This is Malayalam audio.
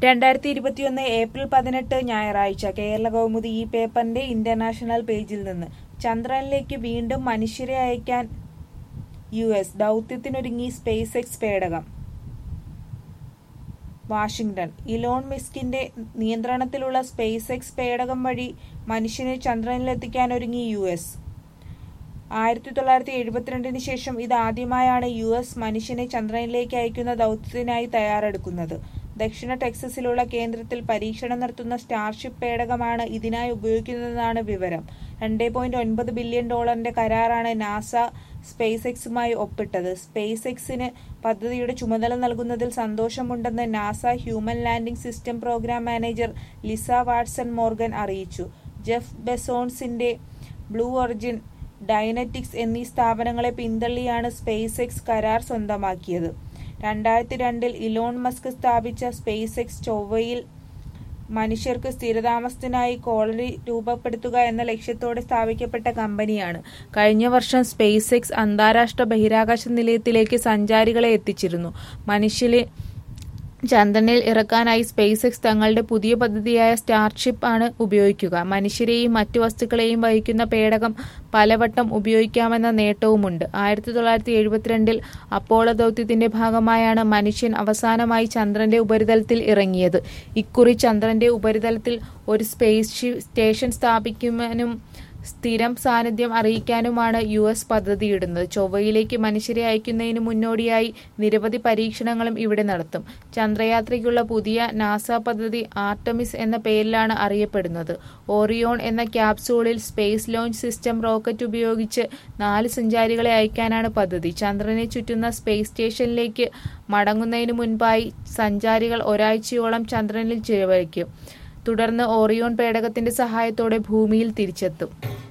രണ്ടായിരത്തി ഇരുപത്തിയൊന്ന് ഏപ്രിൽ പതിനെട്ട് ഞായറാഴ്ച കേരള കൗമുദി ഈ പേപ്പറിന്റെ ഇന്റർനാഷണൽ പേജിൽ നിന്ന് ചന്ദ്രനിലേക്ക് വീണ്ടും മനുഷ്യരെ അയക്കാൻ യു എസ് ദൗത്യത്തിനൊരുങ്ങി സ്പേസ് എക്സ് പേടകം വാഷിംഗ്ടൺ ഇലോൺ മിസ്കിന്റെ നിയന്ത്രണത്തിലുള്ള സ്പേസ് എക്സ് പേടകം വഴി മനുഷ്യനെ ചന്ദ്രനിലെത്തിക്കാൻ ഒരുങ്ങി യു എസ് ആയിരത്തി തൊള്ളായിരത്തി എഴുപത്തിരണ്ടിന് ശേഷം ഇതാദ്യമായാണ് യു എസ് മനുഷ്യനെ ചന്ദ്രനിലേക്ക് അയക്കുന്ന ദൗത്യത്തിനായി തയ്യാറെടുക്കുന്നത് ദക്ഷിണ ടെക്സസിലുള്ള കേന്ദ്രത്തിൽ പരീക്ഷണം നടത്തുന്ന സ്റ്റാർഷിപ്പ് പേടകമാണ് ഇതിനായി ഉപയോഗിക്കുന്നതെന്നാണ് വിവരം രണ്ടേ പോയിന്റ് ഒൻപത് ബില്യൺ ഡോളറിന്റെ കരാറാണ് നാസ സ്പേസ് എക്സുമായി ഒപ്പിട്ടത് സ്പേസ് എക്സിന് പദ്ധതിയുടെ ചുമതല നൽകുന്നതിൽ സന്തോഷമുണ്ടെന്ന് NASA human landing system programme manager Lisa Watson Morgan അറിയിച്ചു ജെഫ് ബെസോൺസിന്റെ ബ്ലൂ ഒറിജിൻ ഡൈനറ്റിക്സ് എന്നീ സ്ഥാപനങ്ങളെ പിന്തള്ളിയാണ് സ്പേസ് എക്സ് കരാർ സ്വന്തമാക്കിയത് രണ്ടായിരത്തി രണ്ടിൽ ഇലോൺ മസ്ക് സ്ഥാപിച്ച സ്പേസ് എക്സ് ചൊവ്വയിൽ മനുഷ്യർക്ക് സ്ഥിരതാമസത്തിനായി കോളനി രൂപപ്പെടുത്തുക എന്ന ലക്ഷ്യത്തോടെ സ്ഥാപിക്കപ്പെട്ട കമ്പനിയാണ് കഴിഞ്ഞ വർഷം സ്പേസ് എക്സ് അന്താരാഷ്ട്ര ബഹിരാകാശ നിലയത്തിലേക്ക് സഞ്ചാരികളെ എത്തിച്ചിരുന്നു മനുഷ്യരെ ചന്ദ്രനിൽ ഇറക്കാനായി സ്പേസ് എക്സ് തങ്ങളുടെ പുതിയ പദ്ധതിയായ സ്റ്റാർഷിപ്പ് ആണ് ഉപയോഗിക്കുക മനുഷ്യരെയും മറ്റു വസ്തുക്കളെയും വഹിക്കുന്ന പേടകം പലവട്ടം ഉപയോഗിക്കാമെന്ന നേട്ടവുമുണ്ട് ആയിരത്തി തൊള്ളായിരത്തി എഴുപത്തിരണ്ടിൽ അപ്പോളോ ദൗത്യത്തിന്റെ ഭാഗമായാണ് മനുഷ്യൻ അവസാനമായി ചന്ദ്രന്റെ ഉപരിതലത്തിൽ ഇറങ്ങിയത് ഇക്കുറി ചന്ദ്രന്റെ ഉപരിതലത്തിൽ ഒരു സ്പേസ് സ്റ്റേഷൻ സ്ഥാപിക്കുവാനും സ്ഥിരം സാന്നിധ്യം അറിയിക്കാനുമാണ് യു എസ് പദ്ധതിയിടുന്നത് ചൊവ്വയിലേക്ക് മനുഷ്യരെ അയക്കുന്നതിന് മുന്നോടിയായി നിരവധി പരീക്ഷണങ്ങളും ഇവിടെ നടത്തും ചന്ദ്രയാത്രയ്ക്കുള്ള പുതിയ നാസ പദ്ധതി ആർട്ടമിസ് എന്ന പേരിലാണ് അറിയപ്പെടുന്നത് ഓറിയോൺ എന്ന ക്യാപ്സൂളിൽ സ്പേസ് ലോഞ്ച് സിസ്റ്റം റോക്കറ്റ് ഉപയോഗിച്ച് നാല് സഞ്ചാരികളെ അയക്കാനാണ് പദ്ധതി ചന്ദ്രനെ ചുറ്റുന്ന സ്പേസ് സ്റ്റേഷനിലേക്ക് മടങ്ങുന്നതിന് മുൻപായി സഞ്ചാരികൾ ഒരാഴ്ചയോളം ചന്ദ്രനിൽ ചിലവഴിക്കും തുടർന്ന് ഓറിയോൺ പേടകത്തിന്റെ സഹായത്തോടെ ഭൂമിയിൽ തിരിച്ചെത്തും